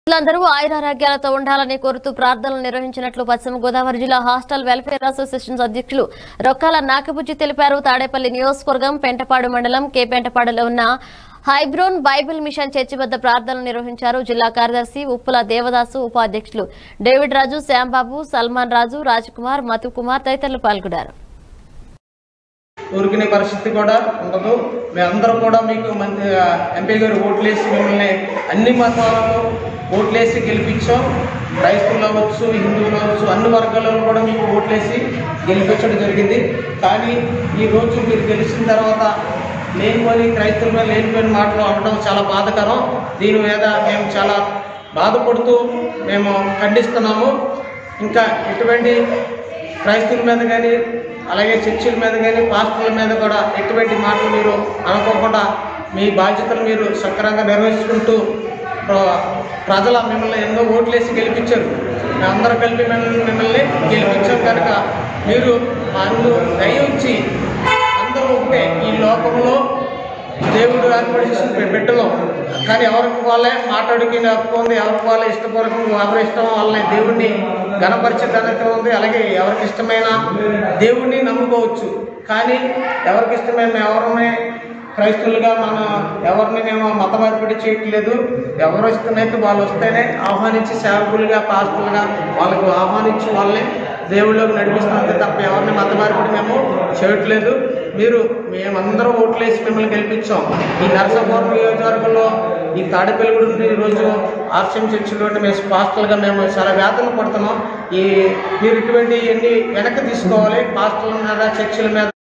అందరూ ఆయురారోగ్యాలతో ఉండాలని కోరుతూ ప్రార్థనలు నిర్వహించినట్లు పశ్చిమ గోదావరి జిల్లా హాస్టల్ వెల్ఫేర్ అసోసియేషన్ అధ్యక్షులు రొక్కాల నాకబుజ్జి తెలిపారు తాడేపల్లి నియోజకవర్గం పెంటపాడు మండలం కే పెంటపాడులో ఉన్న హైబ్రోన్ బైబిల్ మిషన్ చర్చి వద్ద ప్రార్థనలు నిర్వహించారు జిల్లా కార్యదర్శి ఉప్పుల దేవదాసు ఉపాధ్యక్షులు డేవిడ్ రాజు శ్యాంబాబు సల్మాన్ రాజు రాజ్కుమార్ మధు కుమార్ తదితరులు పాల్గొన్నారు ఊరుకునే పరిస్థితి కూడా ఉండదు మేమందరం కూడా మీకు మంది ఎంపీ గారు ఓట్లేసి మిమ్మల్ని అన్ని మతాలను ఓట్లేసి గెలిపించాం క్రైస్తవులు అవ్వచ్చు హిందువులు అవ్వచ్చు అన్ని వర్గాలలో కూడా మీకు ఓట్లేసి గెలిపించడం జరిగింది కానీ ఈ రోజు మీరు గెలిచిన తర్వాత లేనిపోని క్రైస్తవుల మీద లేనిపోయిన మాటలు అనడం చాలా బాధకరం దీని మీద మేము చాలా బాధపడుతూ మేము ఖండిస్తున్నాము ఇంకా ఎటువంటి క్రైస్తవుల మీద కానీ అలాగే చర్చిల మీద కానీ పాస్టర్ల మీద కూడా ఎటువంటి మాటలు మీరు అనుకోకుండా మీ బాధ్యతలు మీరు సక్రమంగా నిర్వహించుకుంటూ ప్ర- ప్రజల మిమ్మల్ని ఎన్నో ఓట్లేసి గెలిపించారు మేమందరం కలిపి మిమ్మల్ని మిమ్మల్ని గెలిపించాం కనుక మీరు మా అందు దయ ఉంచి అందరూ ఒకటే ఈ లోకంలో దేవుడు ఏర్పాటు చేసిన బి- బిడ్డలు కానీ ఎవరికి వాళ్ళే మాట్లాడుకుని హక్కు ఉంది ఎవరికి వాళ్ళే ఇష్టపూర్వకంగా ఎవరి ఇష్టం వాళ్ళని దేవుడిని గణపరిచేదానికి ఉంది అలాగే ఎవరికి ఇష్టమైన దేవుడిని నమ్ముకోవచ్చు కానీ ఎవరికి ఇష్టమైన ఎవరిని క్రైస్తవులుగా మన ఎవరిని మేము మత మార్పిడి చేయట్లేదు ఎవరు ఇష్టమైతే వాళ్ళు వస్తేనే ఆహ్వానించి సేవకులుగా పాస్టర్లుగా వాళ్ళకు ఆహ్వానించి వాళ్ళని దేవుళ్ళలోకి నడిపిస్తాం అంతే తప్ప ఎవరిని మత మార్పిడి మేము చేయట్లేదు మీరు మేమందరం ఓట్లేసి మిమ్మల్ని గెలిపించాం ఈ నరసాపురం నియోజకవర్గంలో ఈ తాడేపల్లిగూడెం ఈరోజు ఆర్సిఎం చర్చిలో మేము పాస్టర్లుగా మేము చాలా వేతన పడుతున్నాం ఈ మీరు ఇటువంటి అన్ని వెనక్కి తీసుకోవాలి పాస్టర్ల మీద చర్చిల మీద